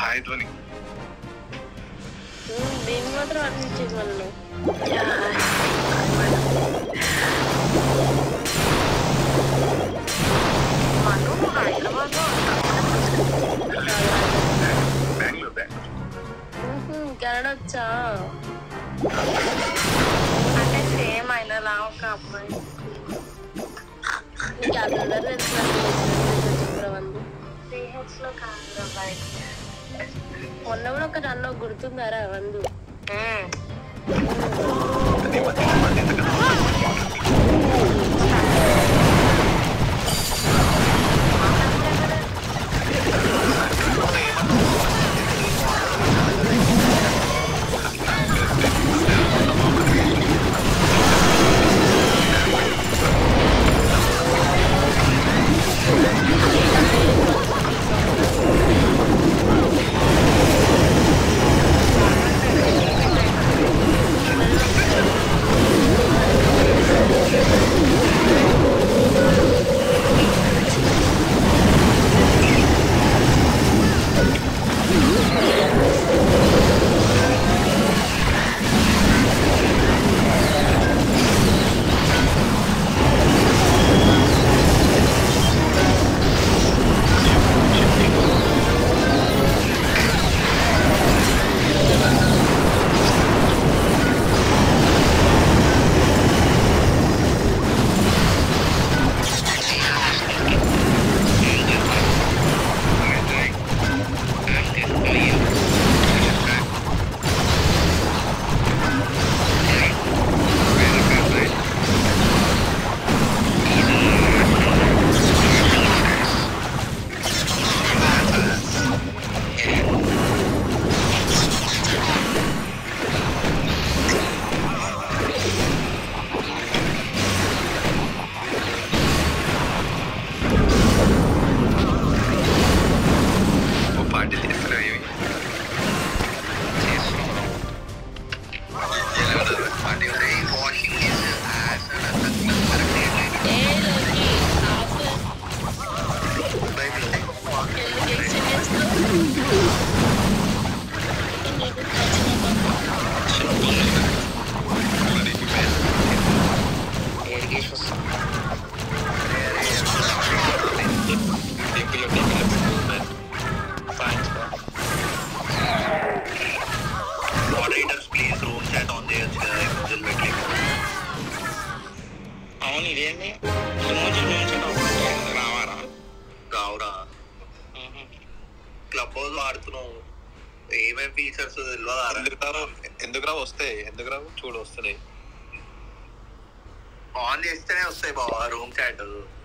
hi ధ్వని ఉమ్, దీన్ని మాత్రం అందించేది వాళ్ళు మను హైదరాబాద్ లో బెంగళూరు బెంగళూరు ఉహుం, కెనడా వచ్చా అంటే సేమ్ అయినలా ఒక అమ్మాయి నీకు అందరు తెలుసు సుబ్రహ్మణ్యం సిహెచ్ లో కాదు బయట మొన్న కూడా ఒకటి అన్న గుర్తుందారా వందు నీ మధ్య మధ్య ఎంతకన్నా ఓ పార్టీ చేస్తున్నావు ఏమి ఏ లోకి ఆఫర్ ఎందుకు ఎక్స్టెండ్ చేస్తావు moderators please room chat on చేయొచ్చు కదా ఎమోజీలు పెట్టి అవును ఇదేంటి ఎమోజీ నుంచి రావారా రావురా క్లబ్ హౌస్ వాడుతున్నావు ఏమేం ఫీచర్స్ తెలియదా ఎందుకురా ఎందుకురా వస్తాయి ఎందుకురా చూడు వస్తున్నాయి ఆన్ చేస్తేనే వస్తాయి బాబా రూమ్ చాట్